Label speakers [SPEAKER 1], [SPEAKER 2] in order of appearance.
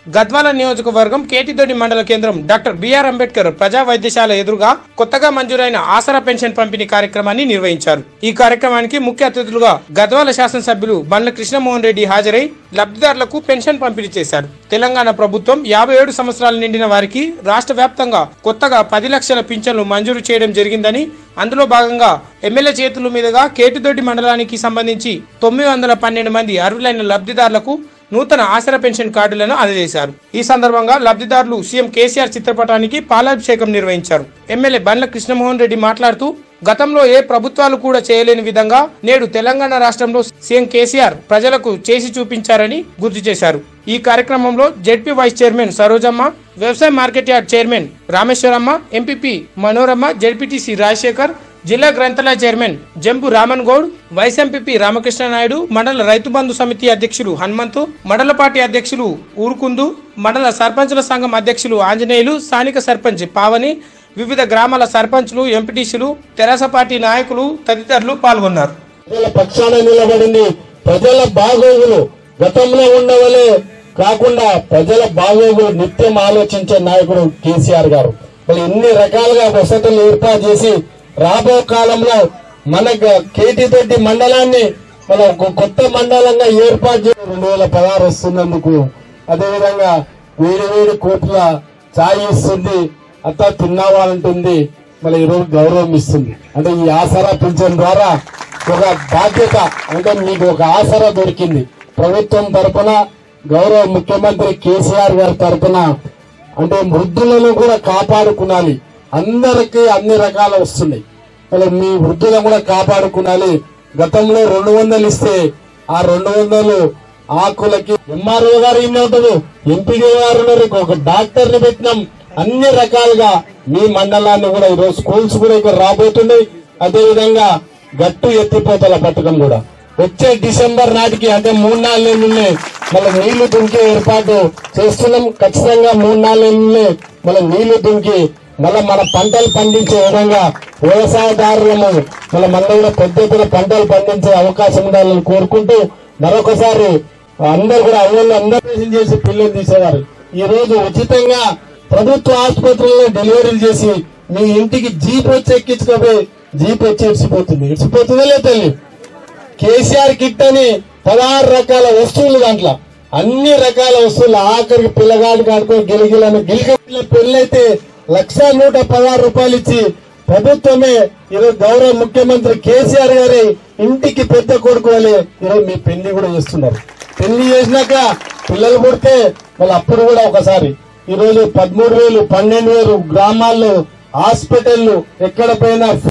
[SPEAKER 1] గద్వాల నియోజకవర్గం కేటిదొడి మండల కేంద్రం డాక్టర్ బిఆర్ అంబేద్కర్ ప్రజా వైద్యశాల ఎదురుగా కొత్తగా మంజూరైన ఆసరా పెన్షన్ పంపిణీ కార్యక్రమాన్ని నిర్వహించారు ఈ కార్యక్రమానికి ముఖ్య అతిథులుగా గద్వాల శాసనసభ్యులు బండ్ల కృష్ణమోహన్ రెడ్డి హాజరై లబ్ధిదారులకు పెన్షన్ పంపిణీ చేశారు తెలంగాణ ప్రభుత్వం యాభై ఏడు సంవత్సరాలు నిండిన వారికి రాష్ట్ర వ్యాప్తంగా కొత్తగా పది లక్షల పింఛన్లు మంజూరు చేయడం జరిగిందని అందులో భాగంగా ఎమ్మెల్యే చేతుల మీదుగా కేటిదొడ్డి మండలానికి సంబంధించి తొమ్మిది వందల పన్నెండు మంది అర్హులైన లబ్ధిదారులకు నూతన ఆసరా పెన్షన్ కార్డులను అందజేశారు ఈ సందర్భంగా లబ్ధిదారులు సీఎం కేసీఆర్ చిత్రపటానికి పాలాభిషేకం నిర్వహించారు ఎమ్మెల్యే బండ్ల కృష్ణమోహన్ రెడ్డి మాట్లాడుతూ గతంలో ఏ ప్రభుత్వాలు కూడా చేయలేని విధంగా నేడు తెలంగాణ రాష్ట్రంలో సీఎం కేసీఆర్ ప్రజలకు చేసి చూపించారని గుర్తు చేశారు ఈ కార్యక్రమంలో జెడ్పీ వైస్ చైర్మన్ సరోజమ్మ వ్యవసాయ market yard chairman Rameshwaramma MPP Manoramma ZPTC Rajasekhar జిల్లా గ్రంథాలయ chairman Jampu Raman Goud vice MPP Ramakrishna Naidu మండల రైతు బంధు సమితి అధ్యక్షులు హనుమంతు మండల పార్టీ అధ్యక్షులు ఊరుకుందు మండల సర్పంచుల సంఘం అధ్యక్షులు ఆంజనేయులు స్థానిక సర్పంచ్ పావని వివిధ గ్రామాల సర్పంచ్లు ఎంపీటీసీలు తెరాస పార్టీ నాయకులు తదితరులు పాల్గొన్నారు
[SPEAKER 2] ప్రజల పక్షాన నిలబడింది ప్రజల బాగోగులు గతంలో ఉండవలే కాకుండా ప్రజల బాగోగులు నిత్యం ఆలోచించే నాయకుడు కేసీఆర్ గారు మరి ఇన్ని రకాలుగా వసతులు ఏర్పాటు చేసి రాబో కాలంలో మన కేటీ తోటి మండలాన్ని మన ఒక కొత్త మండలంగా ఏర్పాటు చేసి రెండు వేల పదహారు వస్తున్నందుకు అదేవిధంగా వేడి వేడి కోట్ల ఛాయ్ ఇస్తుంది అత్త తిన్నావా అంటుంది మళ్ళీ ఈరోజు గౌరవం ఇస్తుంది అంటే ఈ ఆసరా పింఛన్ ద్వారా ఒక బాధ్యత అంటే మీకు ఒక ఆసరా దొరికింది ప్రభుత్వం తరపున గౌరవ ముఖ్యమంత్రి కేసీఆర్ గారి తరపున అంటే వృద్ధులను కూడా కాపాడుకునాలి అందరికీ అన్ని రకాలు వస్తున్నాయి మరి మీ వృద్ధులను కూడా కాపాడుకునాలి గతంలో రెండు వందలు ఇస్తే ఆ రెండు వందలు ఆకులకి ఎంఆర్ఓ గారు ఇన్ని ఉంటుంది ఎంపీడీ గారు ఉన్నారు ఒక డాక్టర్ ని పెట్టినాం అన్ని రకాలుగా మీ మండలాన్ని కూడా ఈరోజు స్కూల్స్ కూడా ఇక్కడ రాబోతున్నాయి అదే విధంగా గట్టు ఎత్తిపోతల పథకం కూడా వచ్చే డిసెంబర్ నాటికి అంటే మూడు నాలుగు నెలలునే మళ్ళీ నీళ్లు దుంకే ఏర్పాటు చేస్తున్నాం ఖచ్చితంగా మూడు నాలుగు నెలలునే మళ్ళీ నీళ్లు దుంకి మళ్ళీ మన పంటలు పండించే విధంగా వ్యవసాయదారులను మళ్ళీ మన కూడా పెద్ద ఎత్తున పంటలు పండించే అవకాశం ఉండాలని కోరుకుంటూ మరొకసారి అందరు కూడా అవ్వలు అందరూ చేసి పిల్లలు తీసేవారు ఈ రోజు ఉచితంగా ప్రభుత్వ ఆసుపత్రుల్లో డెలివరీలు చేసి మీ ఇంటికి జీప్ వచ్చి ఎక్కించుకోపోయి జీప్ వచ్చి ఇడిచిపోతుంది ఇడిచిపోతుందో లేదు తల్లి కేసీఆర్ కిట్ అని పదహారు రకాల వస్తువులు దాంట్లో అన్ని రకాల వస్తువులు ఆఖరికి పిల్లగాడు కాడుకో గిలగిలను గిలిక పిల్ల పెళ్ళైతే లక్ష నూట పదహారు రూపాయలు ఇచ్చి ప్రభుత్వమే ఈరోజు గౌరవ ముఖ్యమంత్రి కేసీఆర్ గారి ఇంటికి పెద్ద కొడుకు వలె ఈరోజు మీ పెళ్లి కూడా చేస్తున్నారు పెళ్లి చేసినాక పిల్లలు పుడితే మళ్ళీ అప్పుడు కూడా ఒకసారి ఈ రోజు పదమూడు వేలు పన్నెండు వేలు గ్రామాల్లో హాస్పిటల్ ఎక్కడ పోయినా